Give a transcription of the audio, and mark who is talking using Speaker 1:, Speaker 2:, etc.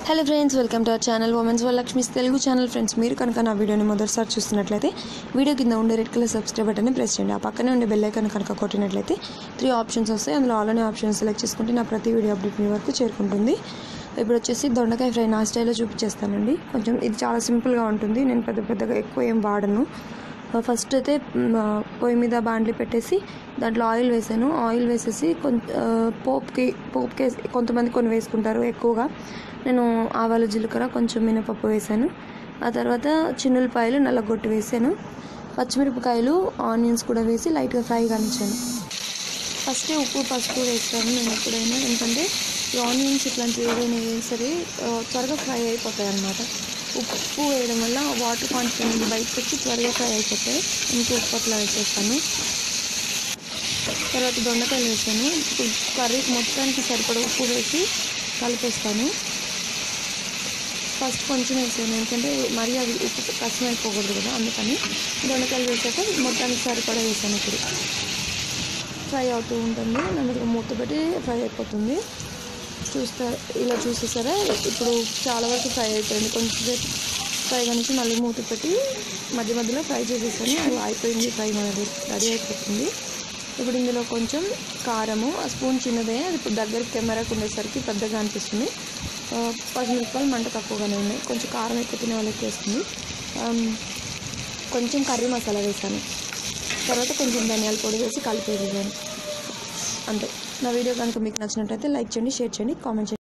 Speaker 1: hello friends welcome to our channel women's వర్ Lakshmi's Telugu channel friends మీరు కనుక నా వీడియోని మొదటిసారి చూస్తున్నట్లయితే వీడియో కింద ఉండే రెడ్ కలర్ సబ్స్క్రైబ్ బటన్ని ప్రెస్ చేయండి ఆ పక్కనే ఉండే బెల్ ఐకాన్ కనుక కొట్టినట్లయితే త్రీ ఆప్షన్స్ వస్తాయి అందులో ఆల్ అనే ఆప్షన్ సెలెక్ట్ చేసుకుంటే నా ప్రతి వీడియో అప్డేట్ మీ వరకు చేరుకుంటుంది ఇప్పుడు వచ్చేసి దొండకాయ ఫ్రై నా స్టైల్లో చూపించేస్తానండి కొంచెం ఇది చాలా సింపుల్గా ఉంటుంది నేను పెద్ద పెద్దగా ఎక్కువ ఏం వాడను ఫస్ట్ అయితే మ్, పొయ్యి మీద బాండ్లీ పెట్టేసి దాంట్లో ఆయిల్ వేసాను ఆయిల్ వేసేసి కొంత పోప్కి పోప్కి వేసి- కొంతమంది కొన్ని వేసుకుంటారు ఎక్కువగా నేను ఆవాలు జీలకర్ర కొంచెం మినపప్పు వేసాను ఆ తర్వాత చిన్నులపాయలు నల్లగొట్టి వేసాను పచ్చిమిరపకాయలు ఆనియన్స్ కూడా వేసి లైట్గా ఫ్రై కానిచ్చాను ఫస్టే ఉప్పు పసుపు వేస్తాను నేను ఎప్పుడైనా ఎందుకంటే ఈ ఆనియన్స్ ఇట్లాంటివి ఏదైనా సరే ఆ, త్వరగా ఫ్రై అయిపోతాయి అన్నమాట ఉప్పు వేయడం వల్ల వాటర్ క్వాంటిటీ అనేది బయటకు వచ్చి త్వరగా ఫ్రై అయిపోతాయి ఇంకో ఉప్పు అట్లా వేసేస్తాను తర్వాత దొండకాయలు వేసాను ఇప్పుడు కర్రీకి మొత్తానికి సరిపడా ఉప్పు వేసి కలిపేస్తాను ఫస్ట్ కొంచెం వేసాను ఎందుకంటే మరీ అది ఉప్పు కష్టం అయిపోకూడదు కదా అందుకని దొండకాయలు వేసాక మొత్తానికి సరిపడా వేసాను ఇప్పుడు ఫ్రై అవుతూ ఉంటుంది నెమ్మదిగా మూత పెట్టి ఫ్రై అయిపోతుంది చూస్తా ఇలా చూసేసారా ఇప్పుడు చాలా వరకు ఫ్రై అయిపోయింది కొంచెం సేపు ఫ్రై నుంచి మళ్ళీ మూత పెట్టి మధ్య మధ్యలో ఫ్రై చేసేసాను అది అయిపోయింది ఫ్రై మనది రెడీ అయిపోతుంది ఇప్పుడు ఇందులో కొంచెం కారము ఆ స్పూన్ చిన్నదే అది ఇప్పుడు దగ్గరికి కెమెరాకు ఉండేసరికి పెద్దగా అనిపిస్తుంది ఆ, పచ్చిమిరపకాయలు మంట తక్కువగానే ఉన్నాయి కొంచెం కారం ఎక్కువ తినే వాళ్ళకి వేస్తుంది ఆమ్, కొంచెం కర్రీ మసాలా వేసాను తర్వాత కొంచెం ధనియాల పొడి వేసి కలిపేసాను అంతే నా వీడియో కనుక మీకు నచ్చినట్టయితే లైక్ చేయండి షేర్ చేయండి కామెంట్ చేయండి